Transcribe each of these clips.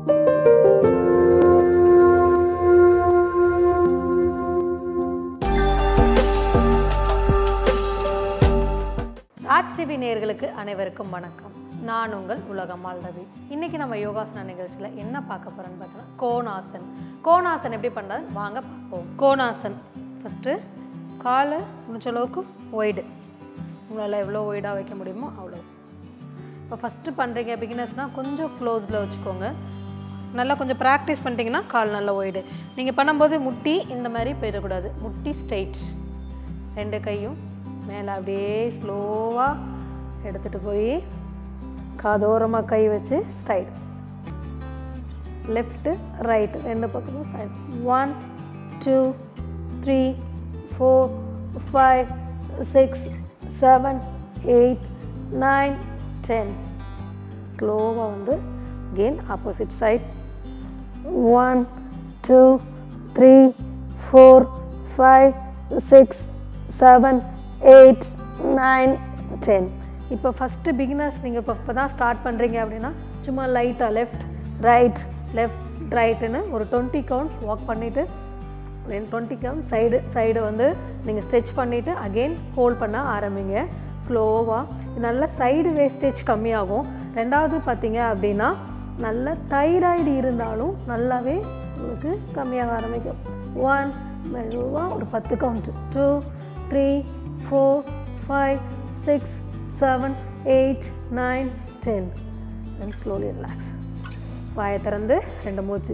Raj TV நேயர்களுக்கு அனைவருக்கும் வணக்கம் நான் உங்கள் உலகம்மாள் ரவி இன்னைக்கு நம்ம யோகாசன நிகழ்ச்சியில் என்ன பார்க்க போகிறோம்னு பார்த்தோன்னா கோணாசன் கோணாசன் எப்படி பண்ணுறது வாங்க பார்ப்போம் கோணாசன் ஃபஸ்ட்டு காலை முடிஞ்ச அளவுக்கு ஒய்டு உங்களால் எவ்வளோ ஒய்டாக வைக்க முடியுமோ அவ்வளோ இப்போ ஃபஸ்ட்டு பண்ணுறீங்க பிகினர்ஸ்னால் கொஞ்சம் க்ளோஸில் வச்சுக்கோங்க நல்லா கொஞ்சம் ப்ராக்டிஸ் பண்ணிட்டீங்கன்னா கால் நல்லா ஒய்டு நீங்கள் பண்ணும்போது முட்டி இந்த மாதிரி போயிடக்கூடாது முட்டி ஸ்ட்ரைட் ரெண்டு கையும் மேலே அப்படியே ஸ்லோவாக எடுத்துகிட்டு போய் காதோரமாக கை வச்சு ஸ்ட்ரைட் லெஃப்ட்டு ரைட் ரெண்டு பக்கமும் side one two three four five six seven eight nine ten ஸ்லோவாக வந்து again opposite side one two three four five six seven eight nine ten இப்போ ஃபஸ்ட்டு பிகினர்ஸ் நீங்கள் இப்போ இப்போ தான் ஸ்டார்ட் பண்ணுறீங்க அப்படின்னா சும்மா லைட்டாக லெஃப்ட் ரைட் லெஃப்ட் ரைட்டுன்னு ஒரு டுவெண்ட்டி கவுண்ட்ஸ் வாக் பண்ணிவிட்டு டுவெண்ட்டி கவுண்ட் சைடு சைடு வந்து நீங்கள் ஸ்ட்ரெச் பண்ணிவிட்டு அகெயின் ஹோல்ட் பண்ண ஆரம்பிங்க ஸ்லோவாக நல்ல சைடு வேஸ்டேஜ் கம்மியாகும் ரெண்டாவது பார்த்தீங்க அப்படின்னா நல்ல தைராய்டு இருந்தாலும் நல்லாவே உங்களுக்கு கம்மியாக ஆரம்பிக்கும் ஒன் மெதுவாக ஒரு பத்து count two three four five six seven eight nine ten then slowly relax வாயை திறந்து ரெண்டு மூச்சு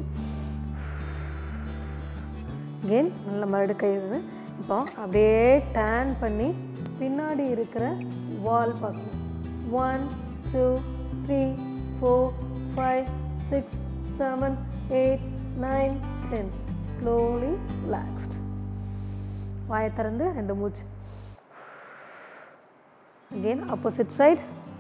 அகெயின் நல்ல மறுடு கை இது இப்போ அப்படியே டேன் பண்ணி பின்னாடி இருக்கிற வால் பார்க்கணும் one two three four five six seven eight nine ten slowly relaxed வாயை திறந்து ரெண்டு மூச்சு again opposite side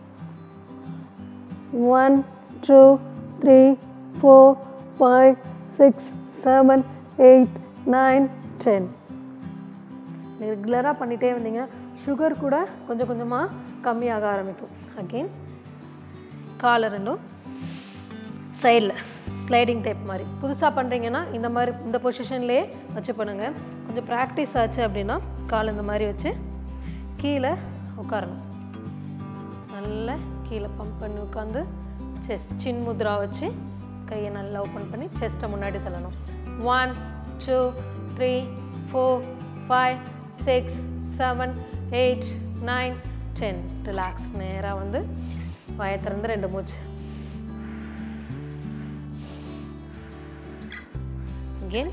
one two three four five six seven eight nine ten ரெகுலராக பண்ணிகிட்டே வந்தீங்க சுகர் கூட கொஞ்சம் கொஞ்சமாக கம்மியாக ஆரம்பிக்கும் அகெயின் காலை ரெண்டும் சைடில் ஸ்லைடிங் டைப் மாதிரி புதுசாக பண்ணுறீங்கன்னா இந்த மாதிரி இந்த பொசிஷன்லேயே வச்சு பண்ணுங்கள் கொஞ்சம் ப்ராக்டிஸ் ஆச்சு அப்படின்னா கால் இந்த மாதிரி வச்சு கீழே உட்காரணும் நல்லா கீழே பம்ப் பண்ணி உட்காந்து செஸ்ட் சின் முத்ரா வச்சு கையை நல்லா ஓப்பன் பண்ணி செஸ்ட்டை முன்னாடி தள்ளணும் one two three four five six seven eight nine ten relax நேராக வந்து வாயை திறந்து ரெண்டு மூச்சு அகெயின்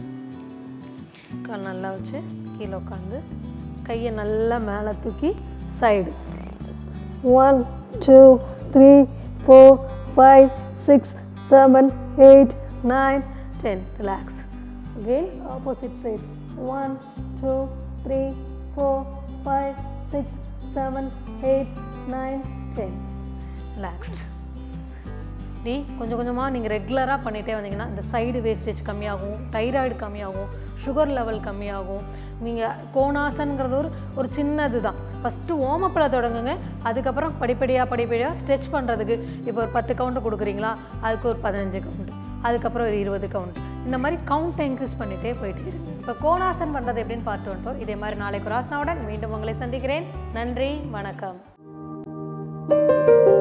கால் நல்லா வச்சு கீழே உட்காந்து கையை நல்லா மேலே தூக்கி side one two three four five six seven eight nine ten relax again opposite side one two three four five six seven eight nine ten relaxed இப்படி கொஞ்சம் கொஞ்சமாக நீங்கள் ரெகுலராக பண்ணிகிட்டே வந்தீங்கன்னா இந்த சைடு வேஸ்டேஜ் கம்மியாகும் தைராய்டு கம்மியாகும் சுகர் லெவல் கம்மியாகும் நீங்கள் கோணாசன்கிறது ஒரு ஒரு சின்னது தான் ஃபஸ்ட்டு ஓமப்பில் தொடங்குங்க அதுக்கப்புறம் படிப்படியாக படிப்படியாக ஸ்ட்ரெச் பண்ணுறதுக்கு இப்போ ஒரு பத்து கவுண்ட் கொடுக்குறீங்களா அதுக்கு ஒரு பதினஞ்சு கவுண்ட் அதுக்கப்புறம் ஒரு இருபது கவுண்ட் இந்த மாதிரி கவுண்ட் இன்க்ரீஸ் பண்ணிகிட்டே போயிட்டு இருக்கு இப்போ கோணாசன் பண்ணுறது எப்படின்னு பார்த்து வந்துட்டோம் இதே மாதிரி நாளைக்கு ஒரு ஆசனாவுடன் மீண்டும் உங்களை சந்திக்கிறேன் நன்றி வணக்கம்